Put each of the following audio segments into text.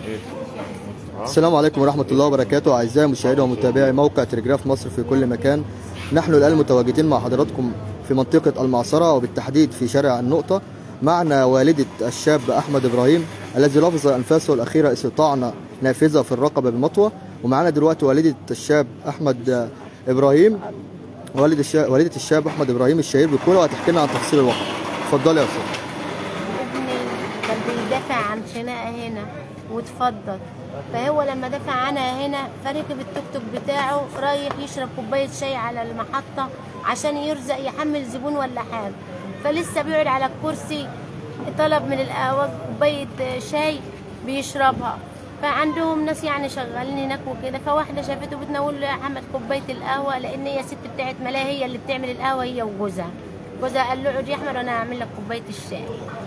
السلام عليكم ورحمة الله وبركاته أعزائي مشاهدي ومتابعي موقع تلجراف مصر في كل مكان نحن الآن متواجدين مع حضراتكم في منطقة المعصرة وبالتحديد في شارع النقطة معنا والدة الشاب أحمد إبراهيم الذي لفظ أنفاسه الأخيرة استطاعنا نافذة في الرقبة بالمطوة ومعنا دلوقتي والدة الشاب أحمد إبراهيم والد الشاب والدة الشاب أحمد إبراهيم الشهير بالكورة وهتحكي لنا عن تفاصيل الواقع اتفضلي يا أستاذ ابني كان بيدافع عن خناقه هنا واتفضل فهو لما دافع عنها هنا فركب التوك توك بتاعه رايح يشرب كوبايه شاي على المحطه عشان يرزق يحمل زبون ولا حاجه فلسه بيقعد على الكرسي طلب من القهوه كوبايه شاي بيشربها فعندهم ناس يعني شغالين هناك وكده فواحده شافته بتناول له يا احمد كوبايه القهوه لان هي ست بتاعت ملاهي هي اللي بتعمل القهوه هي وجوزها جوزها قال له اقعد يا احمد وانا هعمل لك كوبايه الشاي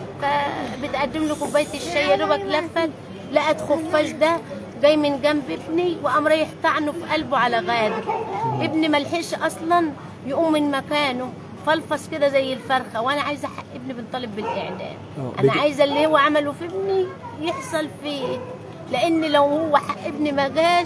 فبتقدم له كوبايه الشاي يا دوبك لفت لقت خفاش ده جاي من جنب ابني وقام رايح طعنه في قلبه على غادر ابني ملحقش اصلا يقوم من مكانه فلفص كده زي الفرخه وانا عايزه حق ابني بنطالب بالاعدام آه، انا بيجي- عايزه اللي هو عمله في ابني يحصل فيه لان لو هو حق ابني ما جاش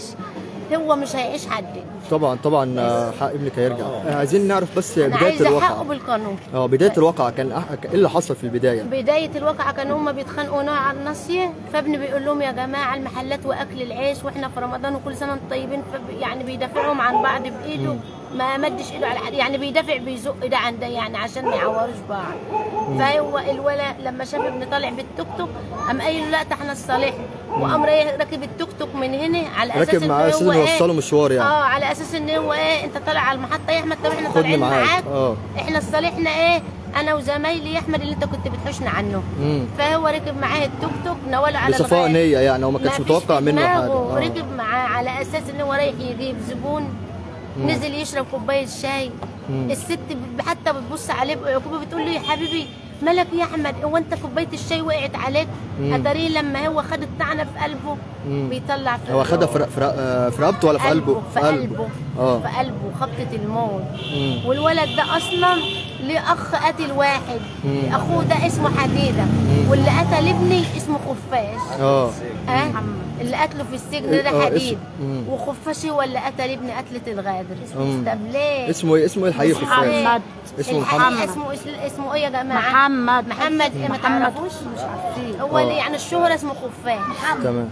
هو مش هيعيش حد طبعا طبعا آه، حق ابنك هيرجع آه، عايزين نعرف بس انا بداية عايزه الواقع حقه بالقانون اه بداية الواقع كان أح- ايه اللي حصل في البداية؟ بداية الواقعة كانوا هما بيتخانقوا نوع على الناصية فابني بيقول لهم يا جماعة المحلات وأكل العيش وإحنا في رمضان وكل سنة وانتم طيبين فب- يعني بيدافعهم عن بعض بإيده ما مدش إيده على حد يعني بيدافع بيزق ده عن ده يعني عشان ما يعوروش بعض فهو الولد لما شاف ابني طالع بالتوك توك قام قايل له لا ده احنا الصالح وقام رايح راكب التوك توك من هنا على اساس راكب ان معاه أساس هو إنه ايه يوصله مشوار يعني. اه على اساس ان هو ايه انت طالع على المحطه يا احمد طب احنا خدني طالعين معاك. معاك آه. احنا الصالحنا ايه انا وزمايلي يا احمد اللي انت كنت بتحوشنا عنه مم. فهو ركب معاه التوك توك نوله على بصفاء الغاية. نية يعني هو ما كانش فيش متوقع في منه دماغه، حاجة آه. ركب معاه على اساس ان هو رايح يجيب زبون نزل يشرب كوبايه شاي مم. الست ب- حتى بتبص عليه بعقوبه بتقول له يا حبيبي مالك يا احمد هو انت كوبايه الشاي وقعت عليك مم. اتاريه لما هو خد الطعنه في قلبه مم. بيطلع في هو خدها في ر- في ر- آه، في رقبته ولا في قلبه؟ في قلبه اه في قلبه خبطه الموت مم. والولد ده اصلا ليه اخ قاتل واحد مم. اخوه ده اسمه حديده واللي قتل ابني اسمه خفاش اه اه اللي قتله في السجن إيه، ده آه، حديد اسم- مم. وخفاش هو اللي قتل ابني قتله الغادر مم. طب ليه اسمه ايه اسمه ايه الحقيقي اسمه خفاش؟ إيه؟ اسمه الحقيقي محمد اسمه اسمه اسمه ايه يا جماعه محمد محمد ايه ما محمد. تعرفوش مش عارفين هو آه. اللي يعني الشهرة اسمه خفاش تمام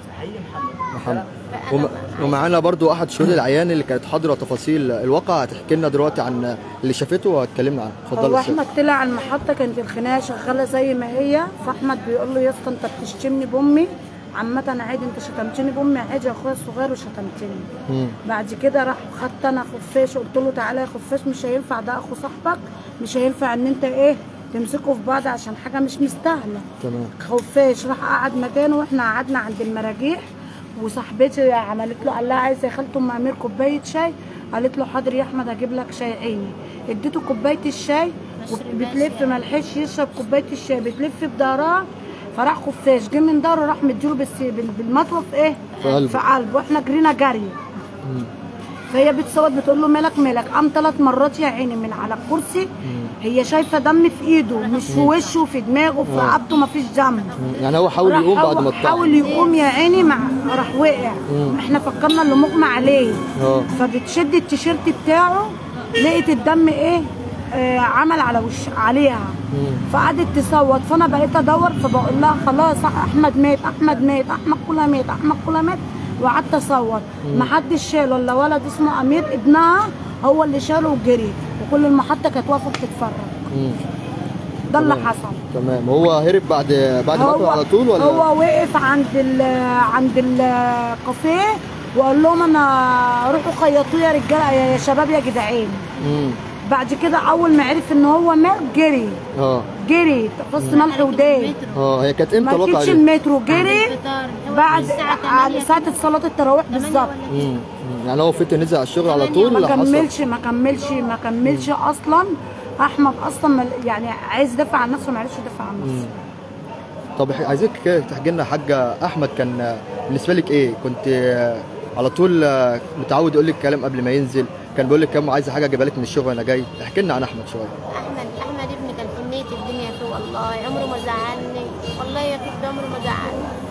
محمد فأنا وم... عايزة- ومعانا برضو احد شهود العيان اللي كانت حاضره تفاصيل الواقع هتحكي لنا دلوقتي عن اللي شافته وهتكلمنا عنه اتفضل هو يا أستاذ. احمد طلع على المحطه كانت الخناقه شغاله زي ما هي فاحمد بيقول له يا اسطى انت بتشتمني بامي عامة عادي انت شتمتني بامي عادي يا اخويا الصغير وشتمتني مم. بعد كده راح خدت انا خفاش وقلت له تعالى يا خفاش مش هينفع ده اخو صاحبك مش هينفع ان انت ايه تمسكوا في بعض عشان حاجه مش مستاهله تمام خفاش راح قعد مكانه واحنا قعدنا عند المراجيح وصاحبتي عملت له قال لها عايزه يا خالته ام امير كوبايه شاي قالت له حاضر يا احمد هجيب لك شاي عيني اديته كوبايه الشاي بتلف ما لحقش يشرب كوبايه الشاي بتلف بظهرها فراح خفاش جه من ظهره راح مديله بس بال- بالمطوه في ايه؟ في قلبه. في قلبه واحنا جرينا جري مم. فهي بتصوت بتقول له مالك مالك قام ثلاث مرات يا عيني من على الكرسي هي شايفه دم في ايده مش في وشه في دماغه في رقبته مفيش دم مم. يعني هو حاول راح يقوم بعد هو ما حاول اتطعن يقوم يا عيني مع راح وقع مم. احنا فكرنا اللي مغمى عليه اه فبتشد التيشيرت بتاعه لقيت الدم ايه آه عمل على وش عليها مم. فقعدت تصوت فانا بقيت ادور فبقول لها خلاص احمد مات احمد مات احمد كلها مات احمد كلها مات وقعدت اصوت ما حدش شاله الا ولد اسمه امير ابنها هو اللي شاله وجري وكل المحطه كانت واقفه بتتفرج مم. ده اللي تمام. حصل تمام هو هرب بعد بعد ما هو على طول ولا هو وقف عند ال عند الكافيه وقال لهم انا روحوا خيطوه يا رجاله يا شباب يا جدعان مم. بعد كده اول ما عرف ان هو مات جري اه جري فص ملح وداب اه هي كانت ما امتى الواقعه ركبش دي؟ المترو جري الفطار. هو بعد الساعة على 8 ساعة صلاة التراويح تمانية بالظبط ولا مم. مم. يعني هو فت نزل على الشغل على طول ما ولا حصل؟ كملش ما كملش ما كملش اصلا احمد اصلا مل- يعني عايز يدافع عن نفسه ما عرفش يدافع عن نفسه طب إح- عايزك كده تحكي لنا حاجه احمد كان بالنسبه لك ايه؟ كنت آه، على طول آه، متعود يقول لك كلام قبل ما ينزل كان بيقول لك كام عايزه حاجه اجيبها لك من الشغل وانا جاي احكي لنا عن احمد شويه احمد احمد ابني كان حنيه الدنيا فيه والله عمره ما زعلني والله يا كده عمره ما زعلني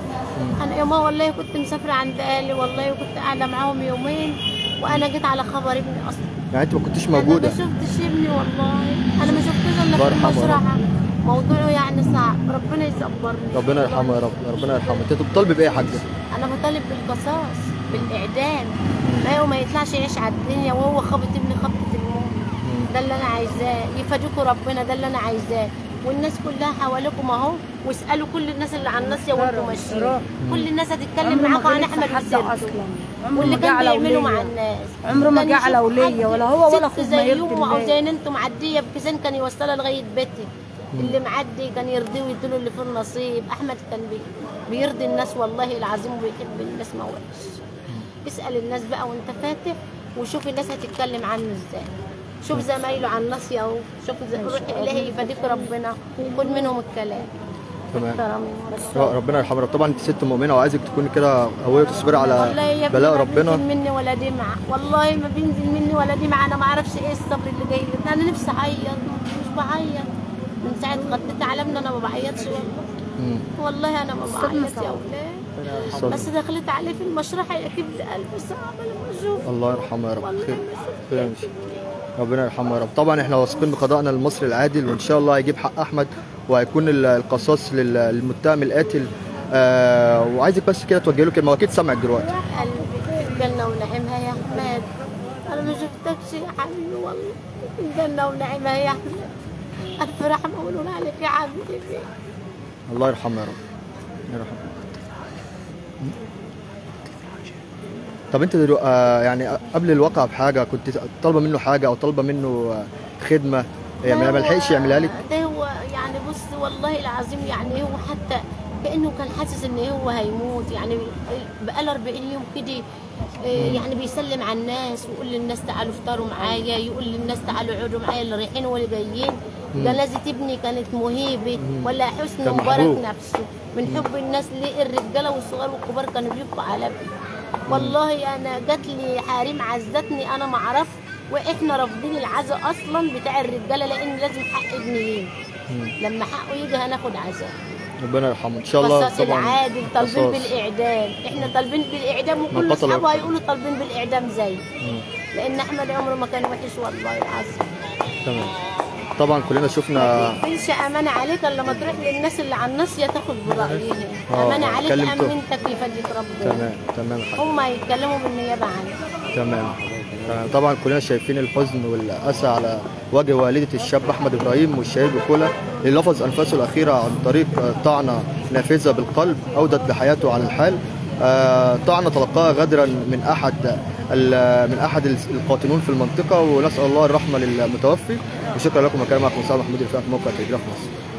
انا يومها والله كنت مسافره عند اهلي والله وكنت قاعده معاهم يومين وانا جيت على خبر ابني اصلا يعني انت ما كنتش انا موجوده ما شفتش ابني والله انا ما شفتوش الا الله في يرحمه يا المشرحه موضوعه يعني صعب ربنا يصبرني ربنا يرحمه يا رب ربنا يرحمه انت بتطالبي بايه يا حاجه انا بطالب بالقصاص بالاعدام ما هو ما يطلعش يعيش على الدنيا وهو خبط ابني خبطه الموت ده اللي انا عايزاه يفاديكوا ربنا ده اللي انا عايزاه والناس كلها حواليكم اهو واسالوا كل الناس اللي على الناصيه وانتم ماشيين كل الناس هتتكلم عمره ما معاكم عن غلط احمد في حد وسيرته اصلا عمره واللي ما جه كان على بيعمله مع وليه الناس عمره ما كان جه على يشوف ولية حد ولا هو ولا ست اخوه ما زي يرضي يومه او الله. زي انتم معديه بكيسان كان يوصلها لغايه بيتي اللي معدي كان يرضيه ويديله اللي في النصيب احمد كان بي بيرضي الناس والله العظيم وبيحب الناس ما وحش اسال الناس بقى وانت فاتح وشوف الناس هتتكلم عنه ازاي شوف زمايله على الناس اهو شوف زي- روح الهي يفاديك ربنا خد منهم الكلام تمام احترامي ورسول. ربنا يرحمه طبعا انت ست مؤمنه وعايزك تكوني كده قويه وتصبري والله على يا ابني بلاء ما ربنا بينزل مني ولا دمعة والله ما بينزل مني ولا دمعة انا ما اعرفش ايه الصبر اللي جاي لي انا نفسي اعيط مش بعيط من ساعة غطيت علمنا انا ما بعيطش والله مم. والله انا ما الصدمة بعيط يا صعبة. اولاد الصدمة. بس دخلت عليه في المشرحة يكب لي قلبي صعب لما اشوف الله يرحمه يا رب والله خير ما شفت. خير إن شاء الله. ربنا يرحمه يا رب طبعا احنا واثقين بقضائنا المصري العادل وان شاء الله هيجيب حق احمد وهيكون ال- القصاص لل- للمتهم القاتل آه وعايزك بس كده توجه له كلمه هو اكيد سامعك دلوقتي روح قلبي في الجنة ونعيمها يا احمد انا ما شفتكش يا حبيبي والله في الجنة ونعيمها يا احمد الف رحمة ونور عليك يا حبيبي الله يرحمه يا رب يرحمه طب انت دلوقتي آه يعني قبل الواقعه بحاجه كنت طالبه منه حاجه او طالبه منه آه، خدمه يعني ما هو- لحقش يعملها لك ده هو يعني بص والله العظيم يعني هو حتى كانه كان حاسس ان هو هيموت يعني بقاله 40 يوم كده آه، يعني بيسلم على الناس ويقول للناس تعالوا افطروا معايا يقول للناس تعالوا اقعدوا معايا اللي رايحين واللي جايين جنازة ابني كانت مهيبة ولا حسن كان مبارك محبوب. نفسه من حب الناس ليه الرجالة والصغار والكبار كانوا بيبقوا على ابني والله انا جات لي حريم عزتني انا ما اعرف واحنا رافضين العزاء اصلا بتاع الرجاله لان لازم حق ابني يجي لما حقه يجي هناخد عزاء ربنا يرحمه ان شاء الله قصاص العادل طالبين قصاص. بالاعدام احنا طالبين بالاعدام من وكل قتل اصحابه يقتل. هيقولوا طالبين بالاعدام زي مم. لان احمد عمره ما كان وحش والله العظيم تمام طبعا كلنا شفنا مفيش امانه عليك الا لما تروح للناس اللي على الناصيه تاخد برايهم آه، امانه عليك كلمته. امنتك يفديك ربنا تمام تمام يا حاج. هم هيتكلموا بالنيابه عنك تمام تمام. طبعا كلنا شايفين الحزن والأسى على وجه والدة الشاب أحمد إبراهيم والشهيد بكولا اللي لفظ أنفاسه الأخيرة عن طريق آه، طعنة نافذة بالقلب أودت بحياته على الحال آه، طعنة تلقاها غدرا من أحد ال- من أحد القاتلون في المنطقة ونسأل الله الرحمة للمتوفي وشكرا لكم وكان معكم سعد محمود الفاتح موقع تلجراف مصر